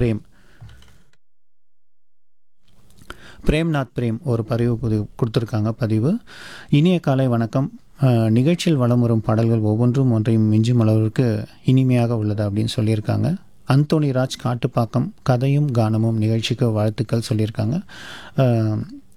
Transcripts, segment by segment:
frame Premnath frame ஒரு பதிவு புது- கொடுத்திருக்காங்க பதிவு இனிய காலை வணக்கம் அஹ், நிகழ்ச்சியில் வலம் வரும் பாடல்கள் ஒவ்வொன்றும் ஒன்றையும் மிஞ்சும் அளவிற்கு இனிமையாக உள்ளது அப்படின்னு சொல்லியிருக்காங்க அந்தோணி ராஜ் காட்டுப்பாக்கம் கதையும் கானமும் நிகழ்ச்சிக்கு வாழ்த்துக்கள் சொல்லியிருக்காங்க அஹ்,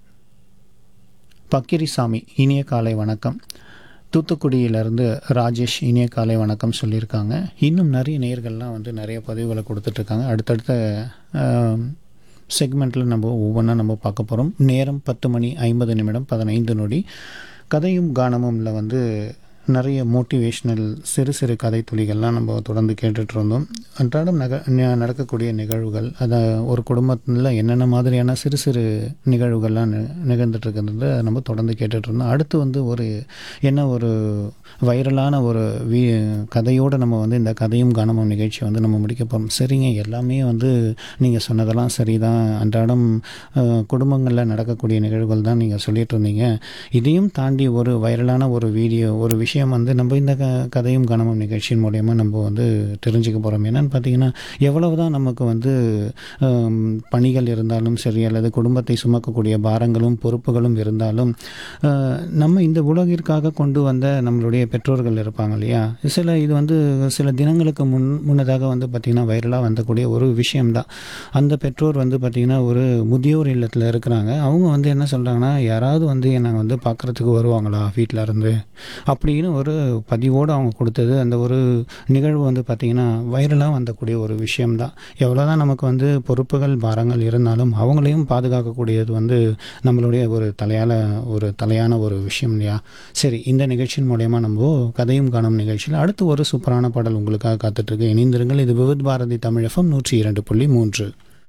பக்கிரிசாமி இனிய காலை வணக்கம் தூத்துக்குடியிலேருந்து ராஜேஷ் இனிய காலை வணக்கம் சொல்லியிருக்காங்க இன்னும் நிறைய நேயர்கள்லாம் வந்து நிறைய பதிவுகளை கொடுத்துட்ருக்காங்க அடுத்தடுத்த செக்மெண்ட்டில் நம்ம ஒவ்வொன்றா நம்ம பார்க்க போகிறோம் நேரம் பத்து மணி ஐம்பது நிமிடம் பதினைந்து நொடி கதையும் கானமும்ல வந்து நிறைய மோட்டிவேஷ்னல் சிறு சிறு கதை துளிகள்லாம் நம்ம தொடர்ந்து கேட்டுட்டு இருந்தோம் அன்றாடம் நக ந- நடக்கக்கூடிய நிகழ்வுகள் அதை ஒரு குடும்பத்தில் என்னென்ன மாதிரியான சிறு சிறு நிகழ்வுகள்லாம் நி- நிகழ்ந்துட்டு இருக்கிறது அதை நம்ம தொடர்ந்து கேட்டுட்டு இருந்தோம் அடுத்து வந்து ஒரு என்ன ஒரு வைரலான ஒரு வீ கதையோடு நம்ம வந்து இந்த கதையும் கானமும் நிகழ்ச்சி வந்து நம்ம முடிக்க போகிறோம் சரிங்க எல்லாமே வந்து நீங்கள் சொன்னதெல்லாம் சரிதான் அன்றாடம் குடும்பங்களில் நடக்கக்கூடிய நிகழ்வுகள் தான் நீங்கள் சொல்லிட்டு இருந்தீங்க இதையும் தாண்டி ஒரு வைரலான ஒரு வீடியோ ஒரு விஷயம் வந்து நம்ம இந்த க கதையும் கனமும் நிகழ்ச்சியின் மூலயமா நம்ம வந்து தெரிஞ்சுக்க போகிறோம் என்னன்னு பார்த்தீங்கன்னா எவ்வளவு தான் நமக்கு வந்து ஆம், பணிகள் இருந்தாலும் சரி அல்லது குடும்பத்தை சுமக்கக்கூடிய பாரங்களும் பொறுப்புகளும் இருந்தாலும் ஆ, நம்ம இந்த உலகிற்காக கொண்டு வந்த நம்மளுடைய பெற்றோர்கள் இருப்பாங்க இல்லையா சில இது வந்து சில தினங்களுக்கு முன் முன்னதாக வந்து பார்த்திங்கன்னா வைரலாக வந்தக்கூடிய ஒரு விஷயம்தான் அந்த பெற்றோர் வந்து பார்த்திங்கன்னா ஒரு முதியோர் இல்லத்தில் இருக்கிறாங்க அவங்க வந்து என்ன சொல்கிறாங்கன்னா யாராவது வந்து என்னை வந்து பார்க்குறதுக்கு வருவாங்களா வீட்டில் இருந்து அப்படின்னு ஒரு பதிவோடு அவங்க கொடுத்தது அந்த ஒரு நிகழ்வு வந்து பார்த்திங்கன்னா வைரலாக வந்தக்கூடிய ஒரு விஷயம்தான் எவ்வளோதான் நமக்கு வந்து பொறுப்புகள் பாரங்கள் இருந்தாலும் அவங்களையும் பாதுகாக்கக்கூடியது வந்து நம்மளுடைய ஒரு தலையால ஒரு தலையான ஒரு விஷயம் இல்லையா சரி இந்த நிகழ்ச்சியின் மூலயமா நம்ம கதையும் காணும் நிகழ்ச்சியில் அடுத்து ஒரு சூப்பரான பாடல் உங்களுக்காக காத்துட்ருக்கு இணைந்திருங்கள் இது விவித் பாரதி தமிழ் எஃப்எம் நூற்றி இரண்டு புள்ளி மூன்று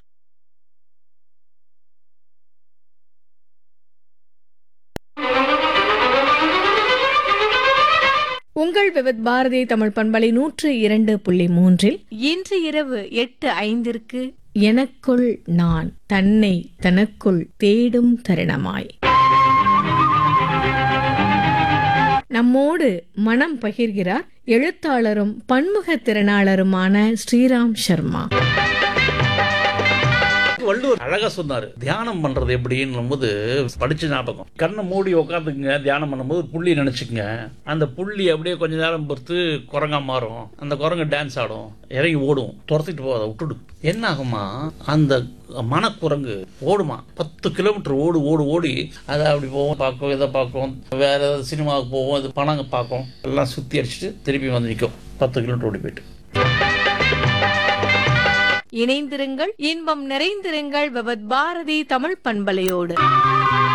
உங்கள் விவத் பாரதி தமிழ் பண்பலை நூற்று இரண்டு புள்ளி மூன்றில் இன்று இரவு எட்டு ஐந்திற்கு எனக்குள் நான் தன்னை தனக்குள் தேடும் தருணமாய் நம்மோடு மனம் பகிர்கிறார் எழுத்தாளரும் பன்முக திறனாளருமான ஸ்ரீராம் சர்மா வள்ளுவர் அழகா சொன்னாரு தியானம் பண்றது எப்படின்னும் போது படிச்ச ஞாபகம் கண்ணை மூடி உட்காந்துக்குங்க தியானம் பண்ணும்போது ஒரு புள்ளி நினைச்சுக்குங்க அந்த புள்ளி அப்படியே கொஞ்ச நேரம் பொறுத்து குரங்கா மாறும் அந்த குரங்கு டான்ஸ் ஆடும் இறங்கி ஓடும் துரத்திட்டு போகாத விட்டுடு என்ன ஆகுமா அந்த மனக்குரங்கு ஓடுமா பத்து கிலோமீட்டர் ஓடு ஓடு ஓடி அதை அப்படி போவோம் பார்க்கும் இதை பார்க்கும் வேற ஏதாவது சினிமாவுக்கு போவோம் இது பணங்க பார்க்கும் எல்லாம் சுத்தி அடிச்சுட்டு திருப்பி வந்து நிற்கும் பத்து கிலோமீட்டர் ஓடி போயிட்டு இணைந்திருங்கள் இன்பம் நிறைந்திருங்கள் விவத் பாரதி தமிழ் பண்பலையோடு